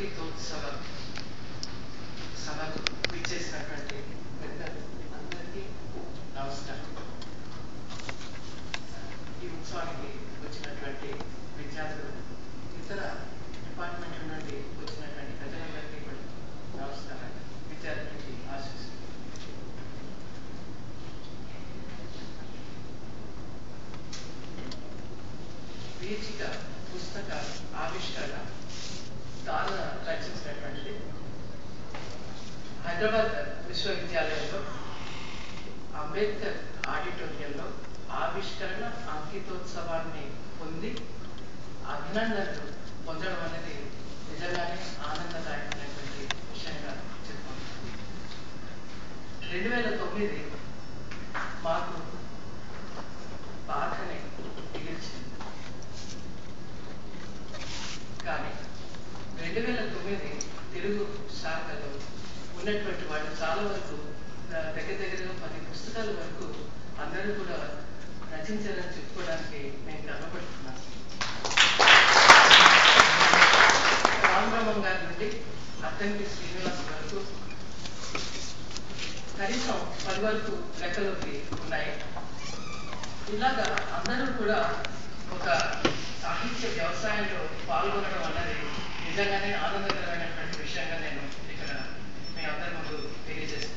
అంకితోత్సవ సభకు విచ్చేసినటువంటి పెద్దలు అందరికీ నమస్కారం ఈ ఉత్సవానికి వచ్చినటువంటి విద్యార్థులు ఇతర డిపార్ట్మెంట్ల నుండి వచ్చినటువంటి ప్రజలందరికీ కూడా నమస్కారం విద్యార్థులకి ఆశిస్తున్నాను వీచిక పుస్తక ఆవిష్కరణ దారుణ రచించినటువంటిది హైదరాబాద్ విశ్వవిద్యాలయంలో అంబేద్కర్ ఆడిటోరియంలో ఆవిష్కరణ అంకితోత్సవాన్ని పొంది అభినందనలు పొందడం అనేది నిజంగానే ఆనందదాయకమైనటువంటి విషయంగా చెప్తాను రెండు వేల తొమ్మిది మాకు బాధని మిగిల్చింది కానీ రెండు వేల తొమ్మిది తెలుగు శాఖలో ఉన్నటువంటి వాళ్ళు చాలా వరకు ఆ, దగ్గర దగ్గరగా పది పుస్తకాల వరకు అందరూ కూడా రచించారని చెప్పుకోవడానికి నేను గర్వపడుతున్నాను రామరామం గారి నుండి అద్దంకి శ్రీనివాస్ వరకు కనీసం పది వరకు లెక్కలోకి ఉన్నాయి ఇలాగా అందరూ కూడా ఒక సాహిత్య వ్యవసాయంలో పాల్గొనడం అన్నది నిజంగానే ఆనందకరమైనటువంటి విషయంగా నేను ఇక్కడ మీ అందరి ముందు తెలియజేస్తున్నాను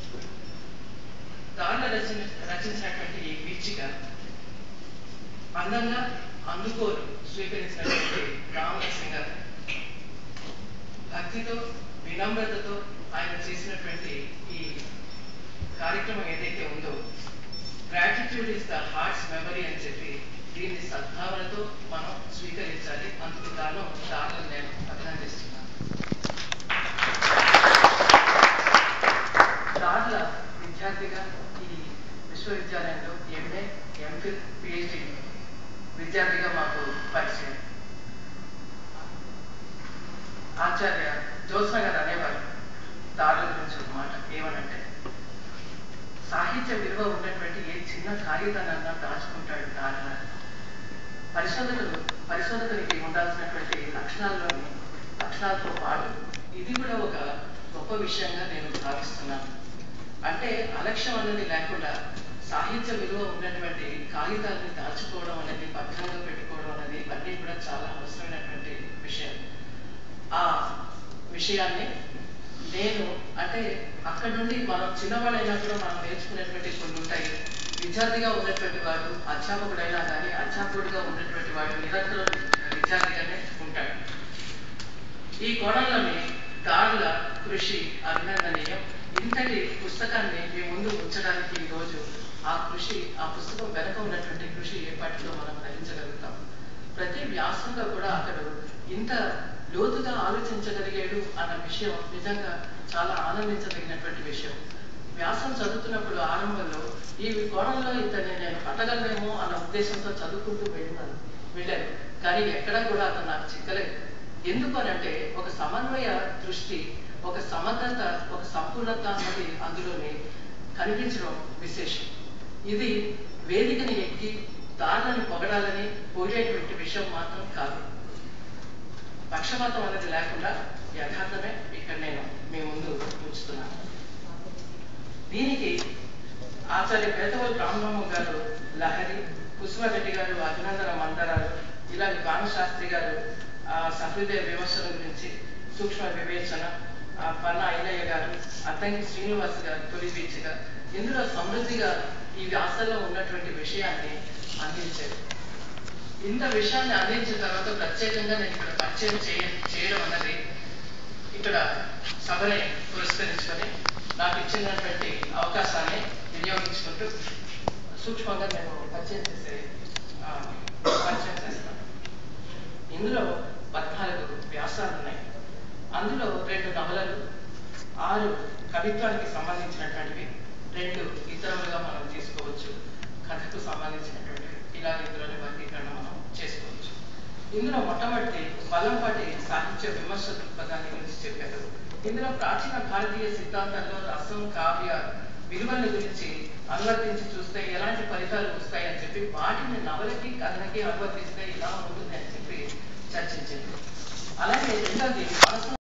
దారుణ రచన రచించినటువంటి ఈ వీచిక అందంగా అందుకోలు స్వీకరించినటువంటి రామనరసింహ గారు భక్తితో వినమ్రతతో ఆయన చేసినటువంటి ఈ కార్యక్రమం ఏదైతే ఉందో gratitude is the heart's memory అని చెప్పి దీన్ని సద్భావనతో మనం స్వీకరించాలి అందుకు గాను దారులను నేను అభినందిస్తున్నాను దారుల విద్యార్థిగా ఈ విశ్వవిద్యాలయంలో ఎంఏ ఎంఫిల్ పిహెచ్డి విద్యార్థిగా మాకు పరిచయం ఆచార్య జ్యోత్స్న గారు అనేవారు దారుల గురించి ఒక మాట ఏమనంటే సాహిత్య విలువ ఉన్నటువంటి ఏ చిన్న కాగితానన్నా దాచుకుంటాడు దారుల పరిశోధకులు పరిశోధకునికి ఉండాల్సినటువంటి లక్షణాల్లోని లక్షణాలతో పాటు ఇది కూడా ఒక గొప్ప విషయంగా నేను భావిస్తున్నాను అంటే అలక్ష్యం అనేది లేకుండా సాహిత్య విలువ ఉన్నటువంటి కాగితాలని దాచుకోవడం అనేది భద్రంగా పెట్టుకోవడం అనేది ఇవన్నీ కూడా చాలా అవసరమైనటువంటి విషయం ఆ విషయాన్ని నేను అంటే అక్కడ నుండి మనం చిన్నవాళ్ళైనా కూడా మనం నేర్చుకునేటువంటి కొన్ని ఉంటాయి విద్యార్థిగా ఉన్నటువంటి వాడు అధ్యాపకుడైనా కానీ అధ్యాపకుడిగా ఉన్నటువంటి వాడు నిరంతరం విద్యార్థిగానే ఉంటాడు ఈ కోణంలోని దారుల కృషి అభినందనీయం ఇంతటి పుస్తకాన్ని మీ ముందు ఉంచడానికి ఈ రోజు ఆ కృషి ఆ పుస్తకం వెనక ఉన్నటువంటి కృషి ఏ పాటిలో మనం గ్రహించగలుగుతాం ప్రతి వ్యాసంగా కూడా అతడు ఇంత లోతుగా ఆలోచించగలిగాడు అన్న విషయం నిజంగా చాలా ఆనందించదగినటువంటి విషయం వ్యాసం చదువుతున్నప్పుడు ఆరంభంలో ఈ కోణంలో ఇతన్ని నేను పట్టగలనేమో అన్న ఉద్దేశంతో చదువుకుంటూ వెళ్ళినాను వెళ్ళాను కానీ ఎక్కడా కూడా అతను నాకు చిక్కలేదు ఎందుకు అనంటే ఒక సమన్వయ దృష్టి ఒక సమగ్రత ఒక సంపూర్ణత అన్నది అందులోని కనిపించడం విశేషం ఇది వేదికని ఎక్కి దారులను పొగడాలని పోయేటువంటి విషయం మాత్రం కాదు పక్షపాతం అనేది లేకుండా యథార్థమే ఇక్కడ నేను మీ ముందు ఉంచుతున్నాను దీనికి ఆచార్య పేదవల్లి రామబ్రహ్మ గారు లహరి కుసుమారెడ్డి గారు అభినందన మందరాలు ఇలాంటి భానుశాస్త్రి గారు ఆ సహృదయ విమర్శల గురించి సూక్ష్మ వివేచన ఆ పన్న ఐలయ్య గారు అద్దంకి శ్రీనివాస్ గారు తొలి వీచిగా ఇందులో సమృద్ధిగా ఈ వ్యాసంలో ఉన్నటువంటి విషయాన్ని అందించారు ఇంత విషయాన్ని అందించిన తర్వాత ప్రత్యేకంగా నేను ఇక్కడ పరిచయం చేయ చేయడం అన్నది ఇక్కడ సభని పురస్కరించుకొని నాకు ఇచ్చినటువంటి అవకాశాన్ని వినియోగించుకుంటూ సూక్ష్మంగా నేను పరిచయం చేసే ఆ, పరిచయం చేస్తాను ఇందులో పద్నాలుగు వ్యాసాలు ఉన్నాయి అందులో రెండు నవలలు ఆరు కవిత్వానికి సంబంధించినటువంటివి రెండు ఇతరులుగా మనం తీసుకోవచ్చు కథకు సంబంధించినటువంటివి ఇలా ఇందులోని వర్గీకరణ మనం చేసుకోవచ్చు ఇందులో మొట్టమొదటి వల్లంపాటి సాహిత్య విమర్శ దృక్పథాన్ని గురించి చెప్పారు ఇందులో ప్రాచీన భారతీయ సిద్ధాంతాల్లో రసం కావ్య విలువల గురించి అనువర్తించి చూస్తే ఎలాంటి ఫలితాలు వస్తాయని చెప్పి వాటిని నవలకి కథనకి అనువర్తిస్తే ఇలా ఉంటుంది అని చెప్పి చర్చించింది అలాగే రెండోది మనసు